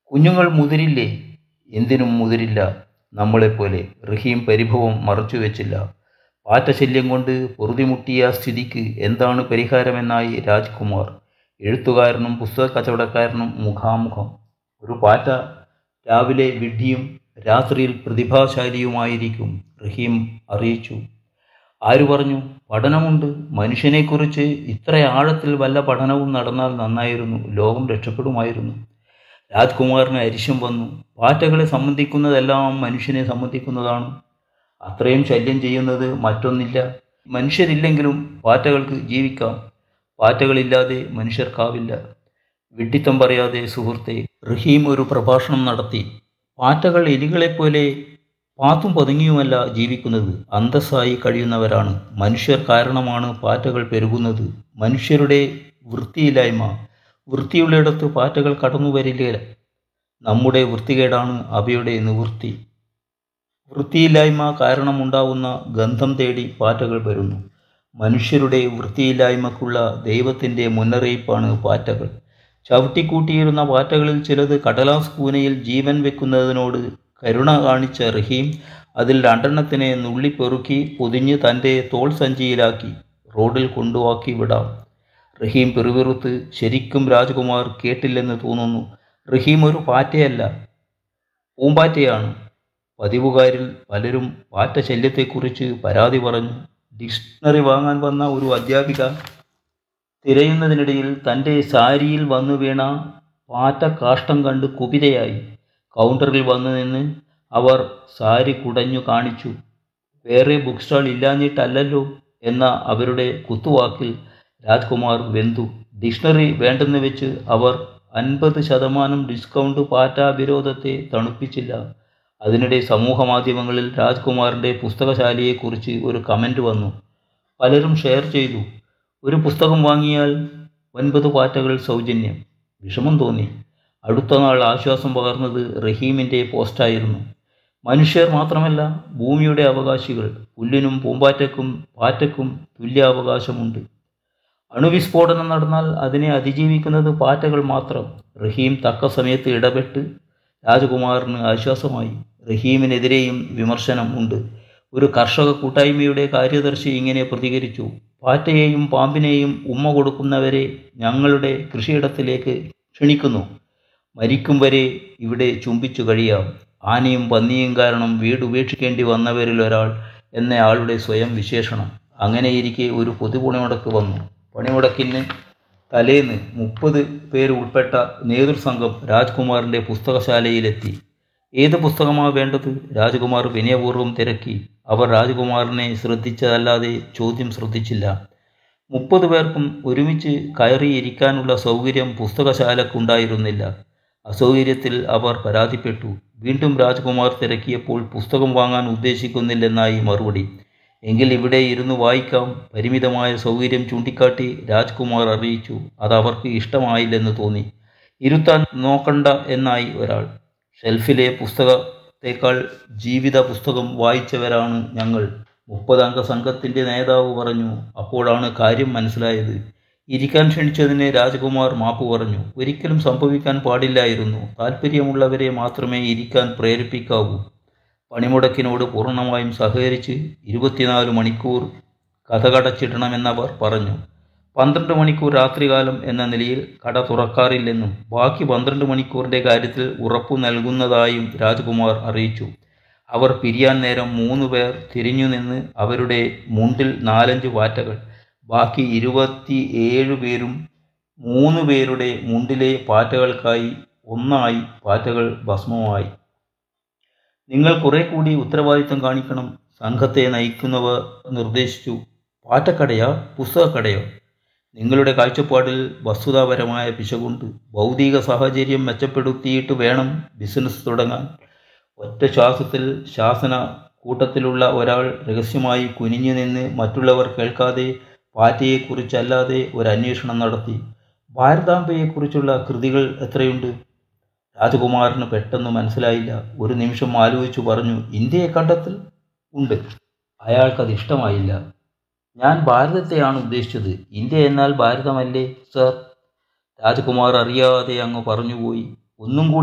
കുഞ്ഞുങ്ങൾ മുതിരില്ലേ എന്തിനും മുതിരില്ല നമ്മളെപ്പോലെ റഹീം പരിഭവം മറച്ചു വെച്ചില്ല പാറ്റശല്യം കൊണ്ട് പൊറുതിമുട്ടിയ സ്ഥിതിക്ക് എന്താണ് പരിഹാരമെന്നായി രാജ്കുമാർ എഴുത്തുകാരനും പുസ്തക കച്ചവടക്കാരനും മുഖാമുഖം ഒരു പാറ്റ രാവിലെ വിഡ്ഢിയും രാത്രിയിൽ പ്രതിഭാശാലിയുമായിരിക്കും റഹീം അറിയിച്ചു ആര് പറഞ്ഞു പഠനമുണ്ട് മനുഷ്യനെക്കുറിച്ച് ഇത്ര ആഴത്തിൽ വല്ല പഠനവും നടന്നാൽ നന്നായിരുന്നു ലോകം രക്ഷപ്പെടുമായിരുന്നു രാജ്കുമാറിന് അരിശം വന്നു പാറ്റകളെ സംബന്ധിക്കുന്നതെല്ലാം മനുഷ്യനെ സംബന്ധിക്കുന്നതാണ് അത്രയും ശല്യം ചെയ്യുന്നത് മറ്റൊന്നില്ല മനുഷ്യരില്ലെങ്കിലും പാറ്റകൾക്ക് ജീവിക്കാം പാറ്റകളില്ലാതെ മനുഷ്യർക്കാവില്ല വിഡ്ഢിത്തം പറയാതെ സുഹൃത്തെ റഹീം ഒരു പ്രഭാഷണം നടത്തി പാറ്റകൾ എലികളെപ്പോലെ പാത്തും പതുങ്ങിയുമല്ല ജീവിക്കുന്നത് അന്തസ്സായി കഴിയുന്നവരാണ് മനുഷ്യർ കാരണമാണ് പാറ്റകൾ പെരുകുന്നത് മനുഷ്യരുടെ വൃത്തിയില്ലായ്മ വൃത്തിയുള്ളിടത്ത് പാറ്റകൾ കടന്നു വരില്ല നമ്മുടെ വൃത്തികേടാണ് അവയുടെ നിവൃത്തി വൃത്തിയില്ലായ്മ കാരണമുണ്ടാവുന്ന ഗന്ധം തേടി പാറ്റകൾ വരുന്നു മനുഷ്യരുടെ വൃത്തിയില്ലായ്മക്കുള്ള ദൈവത്തിൻ്റെ മുന്നറിയിപ്പാണ് പാറ്റകൾ ചവിട്ടിക്കൂട്ടിയിരുന്ന പാറ്റകളിൽ ചിലത് കടലാസ് കൂനയിൽ ജീവൻ വെക്കുന്നതിനോട് കരുണ കാണിച്ച റഹീം അതിൽ രണ്ടെണ്ണത്തിനെ നുള്ളിപ്പെറുക്കി പൊതിഞ്ഞ് തൻ്റെ തോൾ സഞ്ചിയിലാക്കി റോഡിൽ കൊണ്ടുവാക്കി വിടാം റഹീം പിറുപിറുത്ത് ശരിക്കും രാജ്കുമാർ കേട്ടില്ലെന്ന് തോന്നുന്നു റഹീം ഒരു പാറ്റയല്ല പൂമ്പാറ്റയാണ് പതിവുകാരിൽ പലരും പാറ്റ ശല്യത്തെക്കുറിച്ച് പരാതി പറഞ്ഞു ഡിക്ഷണറി വാങ്ങാൻ വന്ന ഒരു അധ്യാപിക തിരയുന്നതിനിടയിൽ തൻ്റെ സാരിയിൽ വന്നു വീണ പാറ്റ കാഷ്ടം കണ്ട് കുപിതയായി കൗണ്ടറിൽ വന്നു നിന്ന് അവർ സാരി കുടഞ്ഞു കാണിച്ചു വേറെ ബുക്ക് സ്റ്റാൾ ഇല്ലാഞ്ഞിട്ടല്ലല്ലോ എന്ന അവരുടെ കുത്തുവാക്കിൽ രാജ്കുമാർ വെന്തു ഡിക്ഷണറി വേണ്ടെന്ന് വെച്ച് അവർ അൻപത് ശതമാനം ഡിസ്കൗണ്ട് പാറ്റ വിരോധത്തെ തണുപ്പിച്ചില്ല അതിനിടെ സമൂഹ മാധ്യമങ്ങളിൽ രാജ്കുമാറിൻ്റെ പുസ്തകശാലയെക്കുറിച്ച് ഒരു കമൻറ്റ് വന്നു പലരും ഷെയർ ചെയ്തു ഒരു പുസ്തകം വാങ്ങിയാൽ ഒൻപത് പാറ്റകൾ സൗജന്യം വിഷമം തോന്നി അടുത്ത നാൾ ആശ്വാസം പകർന്നത് റഹീമിൻ്റെ പോസ്റ്റായിരുന്നു മനുഷ്യർ മാത്രമല്ല ഭൂമിയുടെ അവകാശികൾ പുല്ലിനും പൂമ്പാറ്റയ്ക്കും പാറ്റയ്ക്കും തുല്യാവകാശമുണ്ട് അണുവിസ്ഫോടനം നടന്നാൽ അതിനെ അതിജീവിക്കുന്നത് പാറ്റകൾ മാത്രം റഹീം തക്ക സമയത്ത് ഇടപെട്ട് രാജകുമാറിന് ആശ്വാസമായി റഹീമിനെതിരെയും വിമർശനം ഉണ്ട് ഒരു കർഷക കൂട്ടായ്മയുടെ കാര്യദർശി ഇങ്ങനെ പ്രതികരിച്ചു പാറ്റയെയും പാമ്പിനെയും ഉമ്മ കൊടുക്കുന്നവരെ ഞങ്ങളുടെ കൃഷിയിടത്തിലേക്ക് ക്ഷണിക്കുന്നു മരിക്കും വരെ ഇവിടെ ചുംബിച്ചു കഴിയാം ആനയും പന്നിയും കാരണം വീട് ഉപേക്ഷിക്കേണ്ടി വന്നവരിൽ ഒരാൾ എന്നയാളുടെ സ്വയം വിശേഷണം അങ്ങനെയിരിക്കെ ഒരു പൊതുപണിമുടക്ക് വന്നു പണിമുടക്കിന് തലേന്ന് മുപ്പത് പേര് ഉൾപ്പെട്ട നേതൃസംഘം രാജ്കുമാറിൻ്റെ പുസ്തകശാലയിലെത്തി ഏത് പുസ്തകമാണ് വേണ്ടത് രാജകുമാർ വിനയപൂർവ്വം തിരക്കി അവർ രാജകുമാറിനെ ശ്രദ്ധിച്ചതല്ലാതെ ചോദ്യം ശ്രദ്ധിച്ചില്ല മുപ്പത് പേർക്കും ഒരുമിച്ച് കയറിയിരിക്കാനുള്ള സൗകര്യം പുസ്തകശാലക്കുണ്ടായിരുന്നില്ല അസൗകര്യത്തിൽ അവർ പരാതിപ്പെട്ടു വീണ്ടും രാജ്കുമാർ തിരക്കിയപ്പോൾ പുസ്തകം വാങ്ങാൻ ഉദ്ദേശിക്കുന്നില്ലെന്നായി മറുപടി എങ്കിൽ ഇവിടെ ഇരുന്ന് വായിക്കാം പരിമിതമായ സൗകര്യം ചൂണ്ടിക്കാട്ടി രാജ്കുമാർ അറിയിച്ചു അത് അവർക്ക് ഇഷ്ടമായില്ലെന്ന് തോന്നി ഇരുത്താൻ നോക്കണ്ട എന്നായി ഒരാൾ ഷെൽഫിലെ പുസ്തകത്തേക്കാൾ ജീവിത പുസ്തകം വായിച്ചവരാണ് ഞങ്ങൾ മുപ്പതംഗ സംഘത്തിൻ്റെ നേതാവ് പറഞ്ഞു അപ്പോഴാണ് കാര്യം മനസ്സിലായത് ഇരിക്കാൻ ക്ഷണിച്ചതിന് രാജകുമാർ മാപ്പ് പറഞ്ഞു ഒരിക്കലും സംഭവിക്കാൻ പാടില്ലായിരുന്നു താല്പര്യമുള്ളവരെ മാത്രമേ ഇരിക്കാൻ പ്രേരിപ്പിക്കാവൂ പണിമുടക്കിനോട് പൂർണ്ണമായും സഹകരിച്ച് ഇരുപത്തിനാല് മണിക്കൂർ കഥകടച്ചിടണമെന്നവർ പറഞ്ഞു പന്ത്രണ്ട് മണിക്കൂർ രാത്രികാലം എന്ന നിലയിൽ കട തുറക്കാറില്ലെന്നും ബാക്കി പന്ത്രണ്ട് മണിക്കൂറിൻ്റെ കാര്യത്തിൽ ഉറപ്പു നൽകുന്നതായും രാജ്കുമാർ അറിയിച്ചു അവർ പിരിയാൻ നേരം മൂന്ന് പേർ തിരിഞ്ഞു നിന്ന് അവരുടെ മുണ്ടിൽ നാലഞ്ച് പാറ്റകൾ ബാക്കി ഇരുപത്തി ഏഴ് പേരും മൂന്ന് പേരുടെ മുണ്ടിലെ പാറ്റകൾക്കായി ഒന്നായി പാറ്റകൾ ഭസ്മമായി നിങ്ങൾ കുറെ കൂടി ഉത്തരവാദിത്തം കാണിക്കണം സംഘത്തെ നയിക്കുന്നവർ നിർദ്ദേശിച്ചു പാറ്റക്കടയോ പുസ്തകക്കടയോ നിങ്ങളുടെ കാഴ്ചപ്പാടിൽ വസ്തുതാപരമായ പിശകുണ്ട് ഭൗതിക സാഹചര്യം മെച്ചപ്പെടുത്തിയിട്ട് വേണം ബിസിനസ് തുടങ്ങാൻ ഒറ്റ ശ്വാസത്തിൽ ശാസന കൂട്ടത്തിലുള്ള ഒരാൾ രഹസ്യമായി കുനിഞ്ഞു നിന്ന് മറ്റുള്ളവർ കേൾക്കാതെ പാറ്റയെക്കുറിച്ചല്ലാതെ ഒരു അന്വേഷണം നടത്തി ഭാരതാംബയെക്കുറിച്ചുള്ള കൃതികൾ എത്രയുണ്ട് രാജകുമാറിന് പെട്ടെന്ന് മനസ്സിലായില്ല ഒരു നിമിഷം ആലോചിച്ചു പറഞ്ഞു ഇന്ത്യയെ കണ്ടെത്തൽ ഉണ്ട് അയാൾക്കത് ഇഷ്ടമായില്ല ഞാൻ ഭാരതത്തെയാണ് ഉദ്ദേശിച്ചത് ഇന്ത്യ എന്നാൽ ഭാരതമല്ലേ സർ രാജകുമാർ അറിയാതെ അങ്ങ് പറഞ്ഞുപോയി ഒന്നും കൂടി